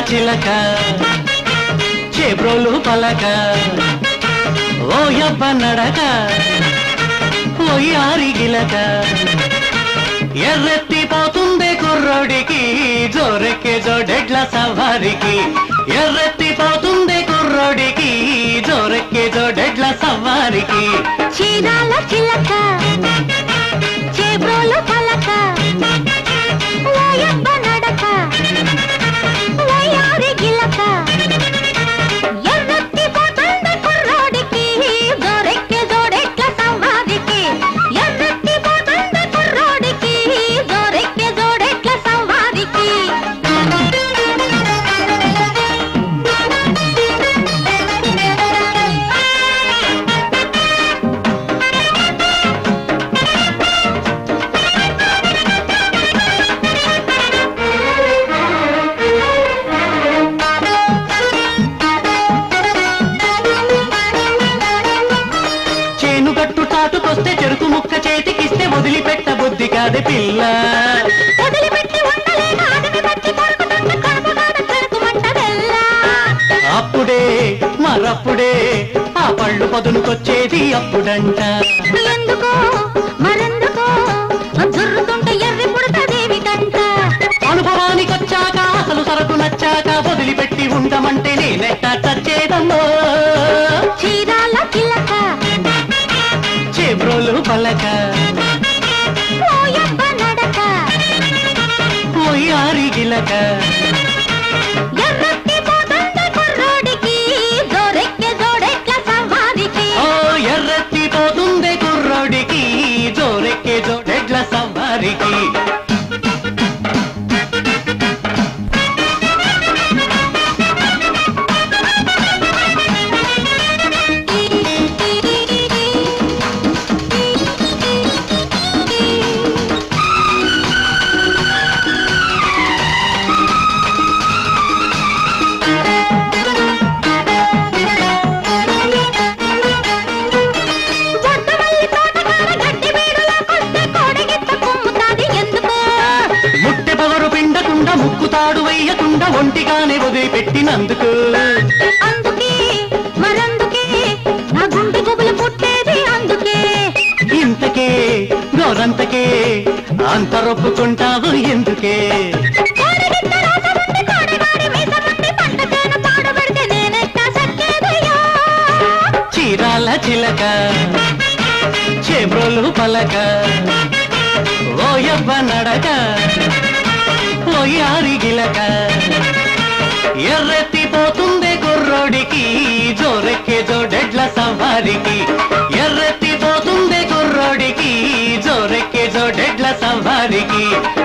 చిలక చేబ్రోలు పలక ఓ యబ్బ నడక ఓ యారి గిలక ఎర్రెత్తి పోతుందే కుర్రోడికి జోరెక్కే జోడెడ్ల సవారికి ఎర్రెత్తి పోతుందే కుర్రోడికి జోరెక్కే జోడెడ్ల సవారికి చీరాల చిలక చేబ్రోలు పలక ఓయబ్బ నడక ఓయారి గిలక ఎర్రత్తి పోతుంది కుర్రోడికి జోరెక్కి జోడెట్ల సవ్వాదికి ఎర్రత్తి పోతుంది కుర్రోడికి జోరెక్కి జోడెట్ల సవ్వాదికి చేను గట్టు తాటుకొస్తే చెరుకు ముక్క చేతికిస్తే వదిలిపెట్ట బుద్ధి కాదే పిల్ల వదిలిపెట్టి ఉండలేక అడవి పట్టి కొరుకుతున్న కడుపుగాడ చెరుకుమంట వెళ్ళ అప్పుడే మరప్పుడే ఆ పళ్ళు పదునుకొచ్చేది అప్పుడంట ఎందుకో మరెందుకో జుర్రుతుంటే ఎర్రి పుడతదేమిటంట అనుభవానికొచ్చాక అసలు సరకు నచ్చాక వదిలిపెట్టి ఉండమంటే నేనెట్ట చచ్చేదమ్మో చీరాల కిలక చేబ్రోలు పలక ఓయబ్బ నడక పోయారి గిలక ఎర్రట్టి పోతుంది కుర్రోడికి జోరెక్కే జోడెట్ల సవాదికి ఓ ఎర్రెత్తి పోతుందే కుర్రోడికి జోరెక్కే జోడెడ్ల సవారికి బొడ్డమల్లి తోటకాడ గడ్డి వీడులోకొస్తే కోడెగిత్త కుమ్ముతాది ఎందుకో ముట్టె పొగరు పిండకుండా ముక్కుతాడు వెయ్యకుండా ఒంటిగానే వదిలిపెట్టినందుకు అందుకే మరందుకే నా గుండె గుబులు పుట్టేది అందుకే ఇంతకే గోరంతకే అంతరొప్పుకుంటావు ఎందుకే కోడెగిత్త రాసముంది కోడెగాడి మీసముంది పంట చేను పాడుబడితే నేనెట్టా సక్కేదయ్యా చీరాల చిలక చేబ్రోలు పలక ఓ యవ్వ నడక ఓ యారి గిలక ఎర్రెత్తి పోతుందే కుర్రోడికి జోరెక్కే జోడెడ్ల సవారికి ఎర్రెత్తి పోతుందే కుర్రోడికి జోరెక్కే జోడెడ్ల సవారికి